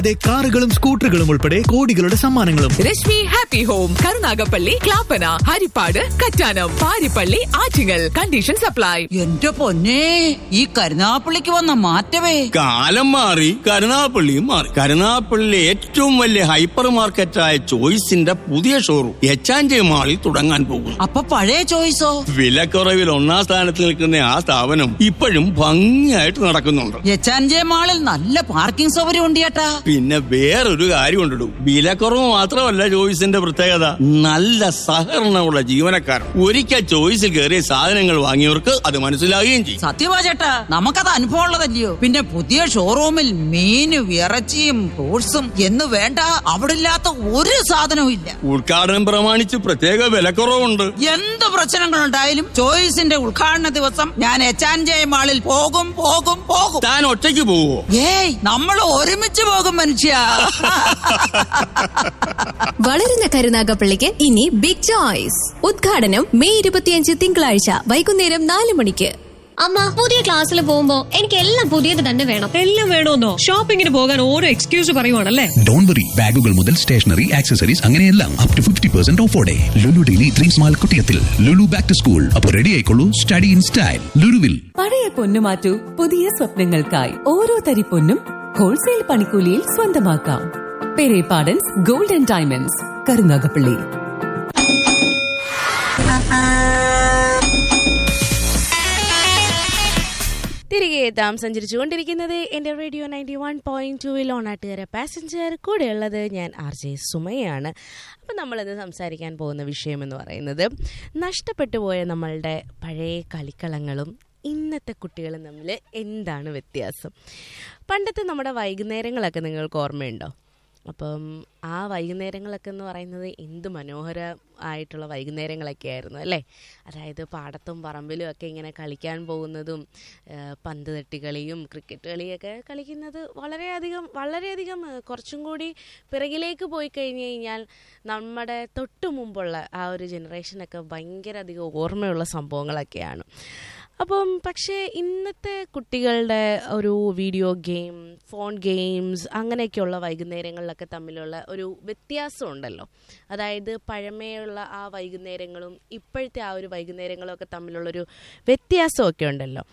ദേ കാറുകളും സ്കൂട്ടറുകളും ഉൾപ്പെടെ കോടികളുടെ സമ്മാനങ്ങളും Rashmi happy home Karunagappally Clappana Haripad Kattanam Parippally Attingal condition supply എന്റെ പൊന്നെ ഈ കരുനാപ്പള്ളിക്ക് വന്ന മാറ്റമേ കാലം മാറി കരുനാപ്പള്ളിയും മാറി കരുനാപ്പള്ളിയിലെ ഏറ്റവും വലിയ ഹൈപ്പർ മാർക്കറ്റായ ചോയ്സിന്റെ പുതിയ ഷോറൂം എച്ചാഞ്ചി മാളിൽ തുടങ്ങാൻ പോകുന്നു അപ്പൊ പഴയ ചോയ്സോ വിലക്കുറവിൽ ഒന്നാം സ്ഥാനത്ത് നിൽക്കുന്ന ആ സ്ഥാപനം ഇപ്പോഴും ഭംഗിയായിട്ട് നടക്കുന്നുണ്ട് എച്ചാൻജെ മാളിൽ നല്ല പാർക്കിംഗ് സൗകര്യം ഉണ്ട് ചേട്ടാ പിന്നെ വേറൊരു കാര്യം കൊണ്ടിടും വിലക്കുറവ് മാത്രമല്ല ചോയ്സിന്റെ പ്രത്യേകത നല്ല സഹകരണമുള്ള ജീവനക്കാർ ഒരിക്കൽ ചോയ്സിൽ കയറിയ സാധനങ്ങൾ വാങ്ങിയവർക്ക് അത് മനസ്സിലാകുകയും ചെയ്യും സത്യമാ ചേട്ടാ നമുക്കത് അനുഭവം ഉള്ളതല്ലയോ പിന്നെ പുതിയ ഷോറൂമിൽ മീനും ഇറച്ചിയും ഫ്രൂട്ട്സും എന്ന് വേണ്ട അവിടെ ഇല്ലാത്ത ഒരു സാധനവും ഇല്ല ഉദ്ഘാടനം പ്രമാണിച്ച് പ്രത്യേക വിലക്കുറവുണ്ട് എന്ത് പ്രശ്നങ്ങളുണ്ടായാലും ചോയ്സിന്റെ ഉദ്ഘാടന ദിവസം ഞാൻ എച്ചാൻജെ മാളിൽ പോകും പോകും പോകും താൻ ഒറ്റയ്ക്ക് പോവോ ഏയ് നമ്മൾ ഒരുമിച്ച് പോകും മനുഷ്യ വളരുന്ന കരുനാഗപ്പള്ളിക്ക് ഇനി ബിഗ് ചോയ്സ് ഉദ്ഘാടനം മെയ് ഇരുപത്തിയഞ്ച് തിങ്കളാഴ്ച വൈകുന്നേരം നാല് മണിക്ക് അമ്മ പുതിയ ക്ലാസ്സിൽ പോകുമ്പോ എനിക്ക് എല്ലാം പുതിയത് തന്നെ വേണം എല്ലാം വേണമെന്നോ ഷോപ്പിങ്ങിന് പോകാൻ ഓരോ എക്സ്ക്യൂസ് പറയുവാണല്ലേ ഡോൺ വറി ബാഗുകൾ മുതൽ സ്റ്റേഷനറി ആക്സസറീസ് അങ്ങനെയെല്ലാം അപ് ടു ഫിഫ്റ്റി പെർസെന്റ് ഓഫോടെ ലുലു ഡെയിലി ത്രീ സ്മാൾ കുട്ടിയത്തിൽ ലുലു ബാക്ക് ടു സ്കൂൾ അപ്പോൾ റെഡി ആയിക്കോളൂ സ്റ്റഡി ഇൻ സ്റ്റൈൽ ലുലുവിൽ പഴയ പൊന്നു മാറ്റൂ പുതിയ സ്വപ്നങ്ങൾക്കായി ഓരോ തരി പൊന്നും ഹോൾസെയിൽ പണിക്കൂലിയിൽ സ്വന്തമാക്കാം പെരേപാടൻസ് ഗോൾഡൻ ഡയമണ്ട്സ് കരുനാഗപ്പള്ളി തിരികെ എത്താം സഞ്ചരിച്ചുകൊണ്ടിരിക്കുന്നത് എൻ്റെ റേഡിയോ നയൻറ്റി വൺ പോയിൻറ്റ് ടുവിൽ ഓണാട്ടുകാര പാസഞ്ചർ കൂടെയുള്ളത് ഞാൻ ആർ ജെ സുമയാണ് അപ്പം നമ്മളിന്ന് സംസാരിക്കാൻ പോകുന്ന വിഷയം എന്ന് പറയുന്നത് നഷ്ടപ്പെട്ടു പോയ നമ്മളുടെ പഴയ കളിക്കളങ്ങളും ഇന്നത്തെ കുട്ടികളും തമ്മിൽ എന്താണ് വ്യത്യാസം പണ്ടത്തെ നമ്മുടെ വൈകുന്നേരങ്ങളൊക്കെ നിങ്ങൾക്ക് ഓർമ്മയുണ്ടോ അപ്പം ആ വൈകുന്നേരങ്ങളൊക്കെ എന്ന് പറയുന്നത് എന്ത് മനോഹര ആയിട്ടുള്ള വൈകുന്നേരങ്ങളൊക്കെ ആയിരുന്നു അല്ലേ അതായത് പാടത്തും പറമ്പിലും ഒക്കെ ഇങ്ങനെ കളിക്കാൻ പോകുന്നതും ആ, പന്ത് തട്ടിക്കളിയും ക്രിക്കറ്റ് കളിയൊക്കെ കളിക്കുന്നത് വളരെയധികം വളരെയധികം ആ, കുറച്ചും കൂടി പിറകിലേക്ക് പോയി കഴിഞ്ഞ് കഴിഞ്ഞാൽ നമ്മുടെ തൊട്ടു മുമ്പുള്ള ആ ഒരു ജനറേഷനൊക്കെ ഭയങ്കര അധികം ഓർമ്മയുള്ള സംഭവങ്ങളൊക്കെയാണ് അപ്പം പക്ഷേ ഇന്നത്തെ കുട്ടികളുടെ ഒരു വീഡിയോ ഗെയിം ഫോൺ ഗെയിംസ് അങ്ങനെയൊക്കെയുള്ള വൈകുന്നേരങ്ങളിലൊക്കെ തമ്മിലുള്ള ഒരു വ്യത്യാസം ഉണ്ടല്ലോ അതായത് പഴമയുള്ള ആ വൈകുന്നേരങ്ങളും ഇപ്പോഴത്തെ ആ ഒരു വൈകുന്നേരങ്ങളും ഒക്കെ തമ്മിലുള്ളൊരു വ്യത്യാസമൊക്കെ ഉണ്ടല്ലോ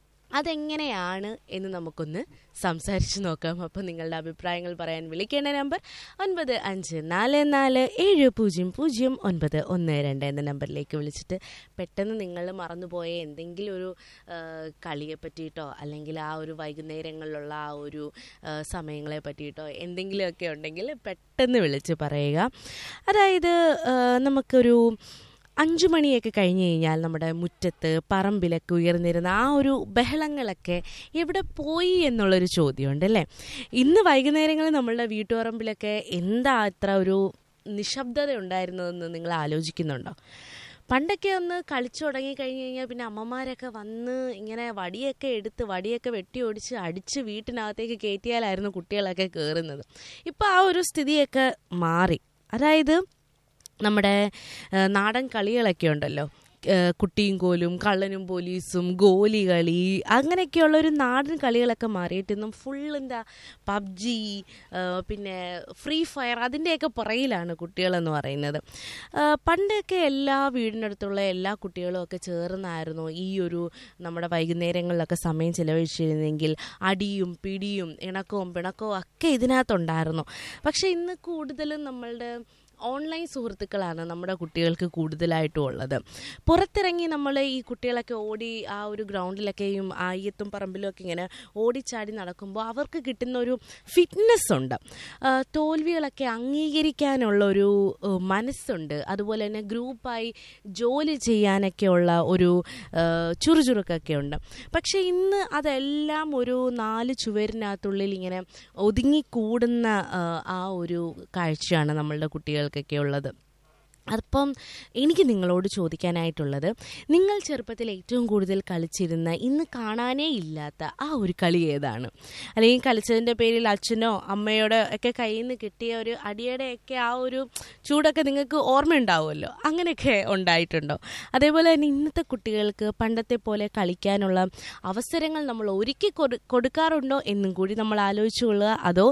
അതെങ്ങനെയാണ് എന്ന് നമുക്കൊന്ന് സംസാരിച്ച് നോക്കാം അപ്പോൾ നിങ്ങളുടെ അഭിപ്രായങ്ങൾ പറയാൻ വിളിക്കേണ്ട നമ്പർ ഒൻപത് അഞ്ച് നാല് നാല് ഏഴ് പൂജ്യം പൂജ്യം ഒൻപത് ഒന്ന് രണ്ട് എന്ന നമ്പറിലേക്ക് വിളിച്ചിട്ട് പെട്ടെന്ന് നിങ്ങൾ മറന്നുപോയ എന്തെങ്കിലും ഒരു ആ, കളിയെ പറ്റിയിട്ടോ അല്ലെങ്കിൽ ആ ഒരു വൈകുന്നേരങ്ങളിലുള്ള ആ ഒരു ആ, സമയങ്ങളെ പറ്റിയിട്ടോ എന്തെങ്കിലുമൊക്കെ ഉണ്ടെങ്കിൽ പെട്ടെന്ന് വിളിച്ച് പറയുക അതായത് ആ, നമുക്കൊരു അഞ്ചു മണിയൊക്കെ കഴിഞ്ഞ് കഴിഞ്ഞാൽ നമ്മുടെ മുറ്റത്ത് പറമ്പിലൊക്കെ ഉയർന്നിരുന്ന ആ ഒരു ബഹളങ്ങളൊക്കെ എവിടെ പോയി എന്നുള്ളൊരു ചോദ്യമുണ്ട് അല്ലേ ഇന്ന് വൈകുന്നേരങ്ങളിൽ നമ്മളുടെ വീട്ടുപറമ്പിലൊക്കെ എന്താ അത്ര ഒരു നിശബ്ദത ഉണ്ടായിരുന്നതെന്ന് നിങ്ങൾ ആലോചിക്കുന്നുണ്ടോ പണ്ടൊക്കെ ഒന്ന് കളിച്ചു തുടങ്ങി കഴിഞ്ഞ് കഴിഞ്ഞാൽ പിന്നെ അമ്മമാരൊക്കെ വന്ന് ഇങ്ങനെ വടിയൊക്കെ എടുത്ത് വടിയൊക്കെ വെട്ടി ഓടിച്ച് അടിച്ച് വീട്ടിനകത്തേക്ക് കയറ്റിയാലായിരുന്നു കുട്ടികളൊക്കെ കയറുന്നത് ഇപ്പോൾ ആ ഒരു സ്ഥിതിയൊക്കെ മാറി അതായത് നമ്മുടെ ആ, നാടൻ കളികളൊക്കെ ഉണ്ടല്ലോ ആ, കുട്ടിയും കോലും കള്ളനും പോലീസും ഗോലി കളി അങ്ങനെയൊക്കെയുള്ള ഒരു നാടൻ കളികളൊക്കെ മാറിയിട്ട് ഇന്നും ഫുൾ എന്താ പബ്ജി പിന്നെ ഫ്രീ ഫയർ അതിൻ്റെയൊക്കെ പുറകിലാണ് കുട്ടികളെന്ന് പറയുന്നത് ആ, പണ്ടൊക്കെ എല്ലാ വീടിനടുത്തുള്ള എല്ലാ കുട്ടികളും ഒക്കെ ചേർന്നായിരുന്നു ഈ ഒരു നമ്മുടെ വൈകുന്നേരങ്ങളിലൊക്കെ സമയം ചിലവഴിച്ചിരുന്നെങ്കിൽ അടിയും പിടിയും ഇണക്കവും പിണക്കവും ഒക്കെ ഇതിനകത്തുണ്ടായിരുന്നു പക്ഷേ ഇന്ന് കൂടുതലും നമ്മളുടെ ഓൺലൈൻ സുഹൃത്തുക്കളാണ് നമ്മുടെ കുട്ടികൾക്ക് കൂടുതലായിട്ടും ഉള്ളത് പുറത്തിറങ്ങി നമ്മൾ ഈ കുട്ടികളൊക്കെ ഓടി ആ ഒരു ഗ്രൗണ്ടിലൊക്കെയും ആയ്യത്തും പറമ്പിലും ഒക്കെ ഇങ്ങനെ ഓടിച്ചാടി നടക്കുമ്പോൾ അവർക്ക് കിട്ടുന്ന ഒരു ഫിറ്റ്നസ് ഉണ്ട് ആ, തോൽവികളൊക്കെ അംഗീകരിക്കാനുള്ള ഒരു ഏഹ്, മനസ്സുണ്ട് അതുപോലെ തന്നെ ഗ്രൂപ്പായി ജോലി ചെയ്യാനൊക്കെയുള്ള ഒരു ഏഹ്, ചുറുചുറുക്കൊക്കെ ഉണ്ട് പക്ഷേ ഇന്ന് അതെല്ലാം ഒരു നാല് ചുവരിനകത്തുള്ളിൽ ഇങ്ങനെ ഒതുങ്ങിക്കൂടുന്ന ആ, ആ ഒരു കാഴ്ചയാണ് നമ്മളുടെ കുട്ടികൾക്കൊക്കെ ഉള്ളത് അപ്പം എനിക്ക് നിങ്ങളോട് ചോദിക്കാനായിട്ടുള്ളത് നിങ്ങൾ ചെറുപ്പത്തിൽ ഏറ്റവും കൂടുതൽ കളിച്ചിരുന്ന ഇന്ന് കാണാനേ ഇല്ലാത്ത ആ ഒരു കളി ഏതാണ് അല്ലെങ്കിൽ കളിച്ചതിൻ്റെ പേരിൽ അച്ഛനോ അമ്മയോടോ ഒക്കെ കയ്യിൽ നിന്ന് കിട്ടിയ ഒരു അടിയുടെയൊക്കെ ആ ഒരു ചൂടൊക്കെ നിങ്ങൾക്ക് ഓർമ്മയുണ്ടാവുമല്ലോ അങ്ങനെയൊക്കെ ഉണ്ടായിട്ടുണ്ടോ അതേപോലെ തന്നെ ഇന്നത്തെ കുട്ടികൾക്ക് പണ്ടത്തെ പോലെ കളിക്കാനുള്ള അവസരങ്ങൾ നമ്മൾ ഒരുക്കി കൊടു കൊടുക്കാറുണ്ടോ എന്നും കൂടി നമ്മൾ ആലോചിച്ചു കൊള്ളുക അതോ